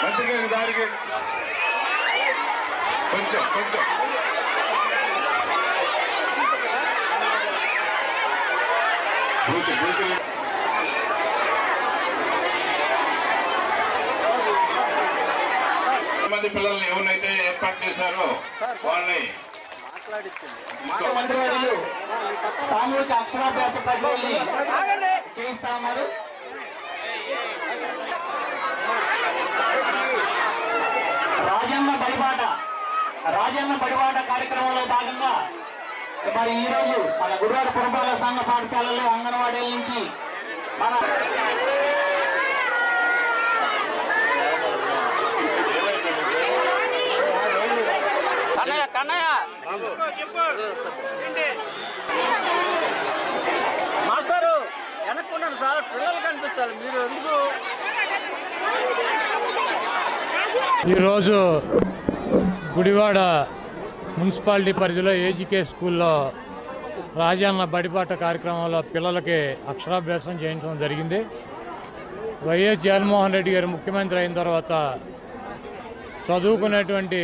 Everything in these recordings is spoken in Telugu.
మంత్రి గారి దారికి కొంచెం కొంచెం బూతి బూతి మంది పిల్లల్ని ఎవరినైతే ఏర్పాటు చేశారో వాళ్ళని మంత్రివర్యులు సామూహిక అక్షరాభ్యాస ప్రక్రియని చేయిస్తా ఉన్నారు రాజన్న బడిబాట రాజన్న బడిబాట కార్యక్రమంలో భాగంగా మరి ఈ రోజు మన గురువార పురపాలక సంఘ పాఠశాలలో అంగన్వాడీల నుంచి మన కన్నయ్య కన్నయ్య మాస్టారు వెనక్కున్నాను సార్ పిల్లలు కనిపించాలి మీరు ఎందుకు ఈరోజు గుడివాడ మున్సిపాలిటీ పరిధిలో ఏజీకే స్కూల్లో రాజన్న బడిపాట కార్యక్రమంలో పిల్లలకి అక్షరాభ్యాసం చేయించడం జరిగింది వైఎస్ జగన్మోహన్ రెడ్డి గారు ముఖ్యమంత్రి అయిన తర్వాత చదువుకునేటువంటి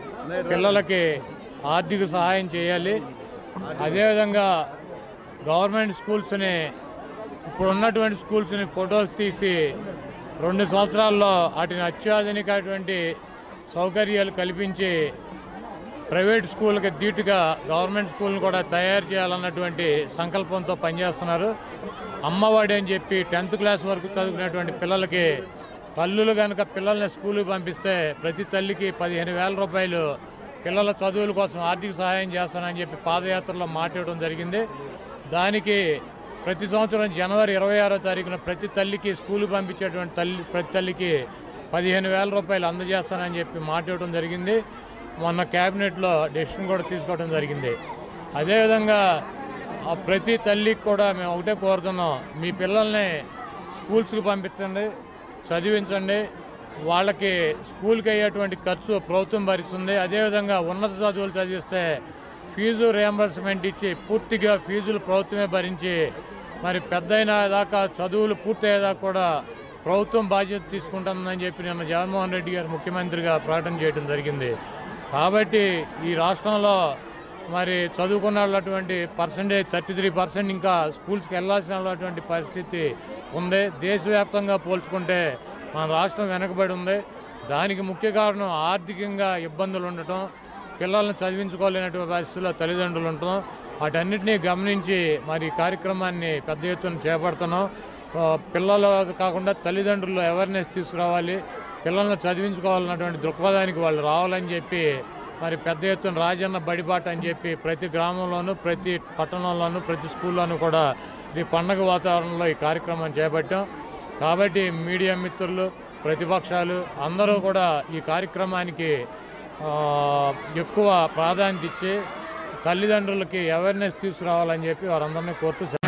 పిల్లలకి ఆర్థిక సహాయం చేయాలి అదేవిధంగా గవర్నమెంట్ స్కూల్స్ని ఇప్పుడు ఉన్నటువంటి స్కూల్స్ని ఫొటోస్ తీసి రెండు సంవత్సరాల్లో వాటిని అత్యాధునికటువంటి సౌకర్యాలు కల్పించి ప్రైవేట్ స్కూల్కి ధీటుగా గవర్నమెంట్ స్కూల్ని కూడా తయారు చేయాలన్నటువంటి సంకల్పంతో పనిచేస్తున్నారు అమ్మఒడి అని చెప్పి టెన్త్ క్లాస్ వరకు చదువుకునేటువంటి పిల్లలకి తల్లులు కనుక పిల్లల్ని స్కూల్కి పంపిస్తే ప్రతి తల్లికి పదిహేను వేల రూపాయలు పిల్లల చదువుల కోసం ఆర్థిక సహాయం చేస్తానని చెప్పి పాదయాత్రలో మాట్లాడడం జరిగింది దానికి ప్రతి సంవత్సరం జనవరి ఇరవై ఆరో తారీఖున ప్రతి తల్లికి స్కూల్కి పంపించేటువంటి తల్లి ప్రతి తల్లికి పదిహేను వేల రూపాయలు అందజేస్తానని చెప్పి మాట్లాడడం జరిగింది మొన్న క్యాబినెట్లో డెసిషన్ కూడా తీసుకోవడం జరిగింది అదేవిధంగా ఆ ప్రతి తల్లికి కూడా మేము ఒకటే కోరుతున్నాం మీ పిల్లల్ని స్కూల్స్కి పంపించండి చదివించండి వాళ్ళకి స్కూల్కి అయ్యేటువంటి ఖర్చు ప్రభుత్వం భరిస్తుంది అదేవిధంగా ఉన్నత చదువులు చదివిస్తే ఫీజు రియంబర్స్మెంట్ ఇచ్చి పూర్తిగా ఫీజులు ప్రభుత్వమే భరించి మరి పెద్దయిన దాకా చదువులు పూర్తయ్యేదాకా కూడా ప్రభుత్వం బాధ్యత తీసుకుంటుందని చెప్పి నిన్న జగన్మోహన్ రెడ్డి గారు ముఖ్యమంత్రిగా ప్రకటన చేయడం జరిగింది కాబట్టి ఈ రాష్ట్రంలో మరి చదువుకున్న వాళ్ళటువంటి పర్సంటేజ్ థర్టీ త్రీ పర్సెంట్ ఇంకా స్కూల్స్కి వెళ్ళాల్సినటువంటి పరిస్థితి ఉంది దేశవ్యాప్తంగా పోల్చుకుంటే మన రాష్ట్రం వెనకబడి ఉంది దానికి ముఖ్య కారణం ఆర్థికంగా ఇబ్బందులు ఉండటం పిల్లల్ని చదివించుకోలేనటువంటి పరిస్థితుల్లో తల్లిదండ్రులు ఉండటం వాటన్నిటినీ గమనించి మరి ఈ కార్యక్రమాన్ని పెద్ద ఎత్తున చేపడుతున్నాం ఆ, పిల్లలు కాకుండా తల్లిదండ్రులు అవేర్నెస్ తీసుకురావాలి పిల్లల్ని చదివించుకోవాలన్నటువంటి దృక్పథానికి వాళ్ళు రావాలని చెప్పి మరి పెద్ద ఎత్తున రాజన్న బడిబాట అని చెప్పి ప్రతి గ్రామంలోనూ ప్రతి పట్టణంలోనూ ప్రతి స్కూల్లోనూ కూడా ఈ పండగ వాతావరణంలో ఈ కార్యక్రమం చేపట్టాం కాబట్టి మీడియా మిత్రులు ప్రతిపక్షాలు అందరూ కూడా ఈ కార్యక్రమానికి ఆ, ఎక్కువ ప్రాధాన్యత ఇచ్చి తల్లిదండ్రులకి అవేర్నెస్ తీసుకురావాలని చెప్పి వారందరినీ కోరుతూ